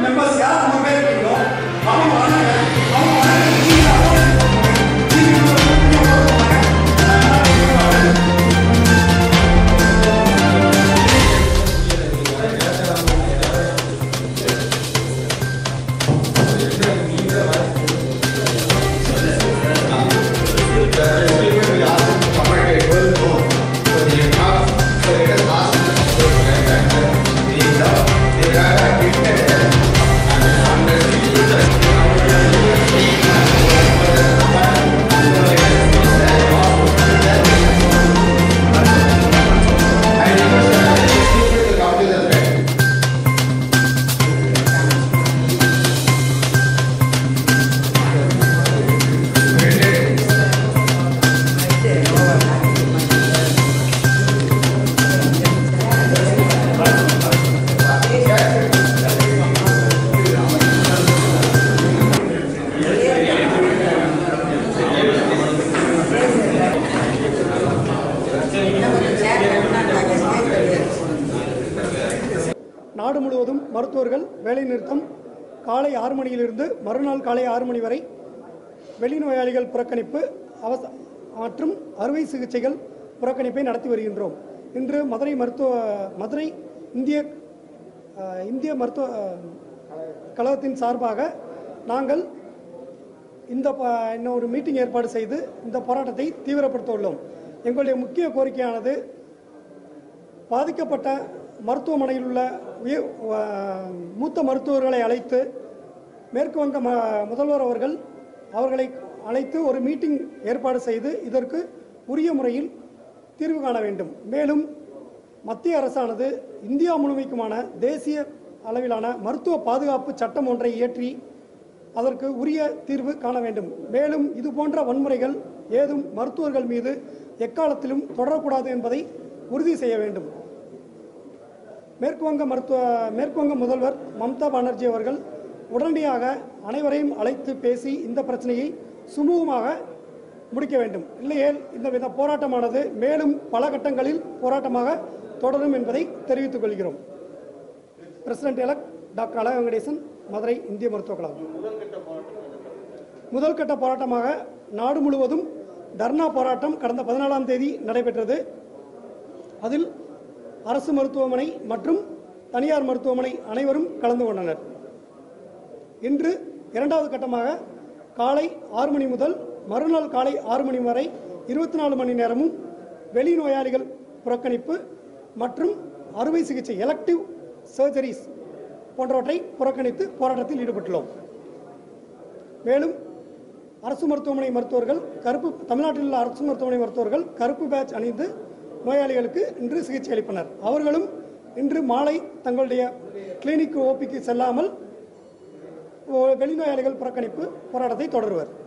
Members யார் நம்ம பேர் இருக்கீங்களோ அவங்க வராங்க அவங்க வராங்க நீங்க appointment பண்ணுங்க. நீங்க ஒரு கூட்டணியை போடுவாங்க. நாடு முழுவதும் மருத்துவர்கள் வேலைநிறுத்தம் காலை ஆறு மணியிலிருந்து மறுநாள் காலை ஆறு மணி வரை வெளிநோயாளிகள் புறக்கணிப்பு அவச மற்றும் அறுவை சிகிச்சைகள் புறக்கணிப்பை நடத்தி வருகின்றோம் இன்று மதுரை மருத்துவ மதுரை இந்திய அஹ், இந்திய மருத்துவ அஹ், கழகத்தின் சார்பாக நாங்கள் இந்த ப- இன்னும் ஒரு மீட்டிங் ஏற்பாடு செய்து இந்த போராட்டத்தை தீவிரப்படுத்த உள்ளோம் எங்களுடைய முக்கிய கோரிக்கையானது பாதிக்கப்பட்ட மருத்துவமனையில் உள்ள உயர் வ- மூத்த மருத்துவர்களை அழைத்து மேற்கு வங்க ம முதல்வர் அவர்கள் அவர்களை அழைத்து ஒரு மீட்டிங் ஏற்பாடு செய்து இதற்கு உரிய முறையில் தீர்வு காண வேண்டும் மேலும் மத்திய அரசானது இந்தியா முழுமைக்குமான தேசிய அளவிலான மருத்துவ பாதுகாப்பு சட்டம் ஒன்றை இயற்றி அதற்கு உரிய தீர்வு காண வேண்டும் மேலும் இது போன்ற வன்முறைகள் ஏதும் மருத்துவர்கள் மீது எக்காலத்திலும் தொடரக்கூடாது என்பதை உறுதி செய்ய வேண்டும் மேற்குவங்க மருத்துவ மேற்குவங்க முதல்வர் மம்தா பானர்ஜி அவர்கள் உடனடியாக அனைவரையும் அழைத்து பேசி இந்த பிரச்சனையை சுமூகமாக முடிக்க வேண்டும் இல்லையேல் இந்த வித போராட்டமானது மேலும் பல கட்டங்களில் போராட்டமாக தொடரும் என்பதை தெரிவித்துக் கொள்கிறோம் பிரசிடென்ட் எலக்ட் டாக்டர் அழக வெங்கடேசன் மதுரை இந்திய மருத்துவக் கழகம் முதல் கட்ட போராட்டமாக நாடு முழுவதும் தர்ணா போராட்டம் கடந்த பதினாலாம் தேதி நடைபெற்றது அதில் அரசு மருத்துவமனை மற்றும் தனியார் மருத்துவமனை அனைவரும் கலந்து கொண்டனர் இன்று இரண்டாவது கட்டமாக காலை ஆறு மணி முதல் மறுநாள் காலை ஆறு மணி வரை இருபத்தி நாலு மணி நேரமும் வெளிநோயாளிகள் புறக்கணிப்பு மற்றும் அறுவை சிகிச்சை எலக்டிவ் சர்ஜரிஸ் போன்றவற்றை புறக்கணித்து போராட்டத்தில் ஈடுபட்டுள்ளோம் மேலும் அரசு மருத்துவமனை மருத்துவர்கள் கருப்பு தமிழ்நாட்டில் உள்ள அரசு மருத்துவமனை மருத்துவர்கள் கருப்பு பேட்ச் அணிந்து நோயாளிகளுக்கு இன்று சிகிச்சை அளிப்பனர் அவர்களும் இன்று மாலை தங்களுடைய கிளினிக் ஓபிக்கு செல்லாமல் ஓ- வெளிநோயாளிகள் புறக்கணிப்பு போராட்டத்தை தொடருவர்